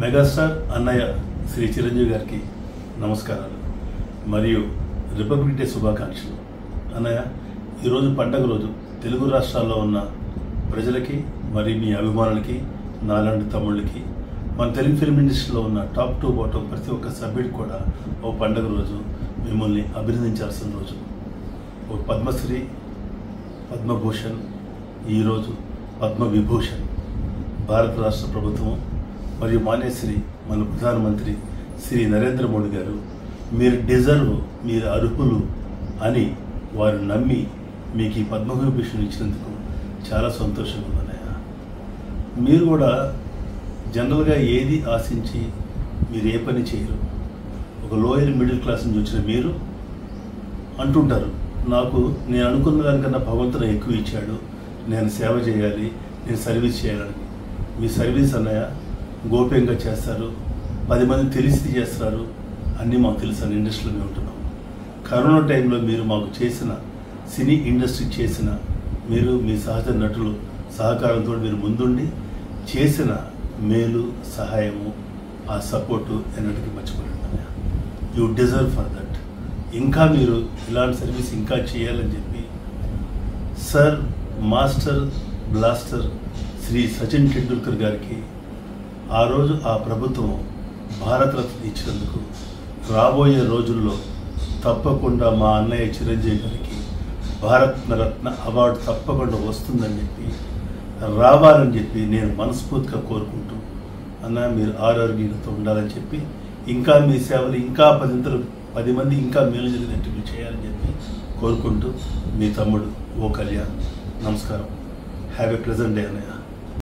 megastar అన్నయ్య శ్రీ చిరంజీవి గారికి నమస్కారాలు మరియు రిపబ్లిక్ డే శుభాకాంక్షలు అన్నయ్య ఈరోజు పండగ రోజు తెలుగు రాష్ట్రాల్లో ఉన్న ప్రజలకి మరియు మీ అభిమానులకి నాలాంటి తమ్ముళ్ళకి మన తెలుగు ఫిల్మ్ ఇండస్ట్రీలో ఉన్న టాప్ టు బాటం ప్రతి ఒక్క సభ్యుడికి కూడా ఓ పండగ రోజు మిమ్మల్ని అభినందించాల్సిన రోజు ఓ పద్మశ్రీ పద్మభూషణ్ ఈరోజు పద్మవిభూషణ్ భారత రాష్ట్ర ప్రభుత్వం మరియు మాన్యశ్రీ మన ప్రధానమంత్రి శ్రీ నరేంద్ర మోడీ గారు మీరు డిజర్వ్ మీరు అర్హులు అని వారు నమ్మి మీకు ఈ పద్మవిభూషణ్ ఇచ్చినందుకు చాలా సంతోషంగా ఉందన్నయ్య మీరు కూడా జనరల్గా ఏది ఆశించి మీరు ఏ పని చేయరు ఒక లోయర్ మిడిల్ క్లాస్ నుంచి వచ్చిన మీరు అంటుంటారు నాకు నేను అనుకున్న దానికన్నా భగవంతుడు ఎక్కువ ఇచ్చాడు నేను సేవ చేయాలి నేను సర్వీస్ చేయాలని మీ సర్వీస్ అన్నయ్య గోప్యంగా చేస్తారు పది మంది తెలిసి చేస్తారు అన్నీ మాకు తెలుసు అని ఇండస్ట్రీలో మేము ఉంటున్నాం కరోనా టైంలో మీరు మాకు చేసిన సినీ ఇండస్ట్రీ చేసిన మీరు మీ సహజ నటులు సహకారంతో మీరు ముందుండి చేసిన మేలు సహాయము ఆ సపోర్టు ఎన్నటికీ మర్చిపోలేదు యూ డిజర్వ్ ఫర్ దట్ ఇంకా మీరు ఇలాంటి సర్వీస్ ఇంకా చేయాలని చెప్పి sir master blaster Shri Sachin Tendulkar గారికి ఆ రోజు ఆ ప్రభుత్వం భారతరత్న ఇచ్చినందుకు రాబోయే రోజుల్లో తప్పకుండా మా అన్నయ్య చిరంజీవి గారికి భారత రత్న అవార్డు తప్పకుండా వస్తుందని చెప్పి రావాలని చెప్పి నేను మనస్ఫూర్తిగా కోరుకుంటూ అన్న మీరు ఆరోగ్యంతో ఉండాలని చెప్పి ఇంకా మీ సేవలు ఇంకా పదింతలు పది మంది ఇంకా మేలు జరిగినట్టు మీరు చేయాలని చెప్పి కోరుకుంటూ మీ తమ్ముడు ఓ కళ్యాణ్ నమస్కారం హ్యావ్ ఎ ప్లెజెంట్ డే అన్నయ్య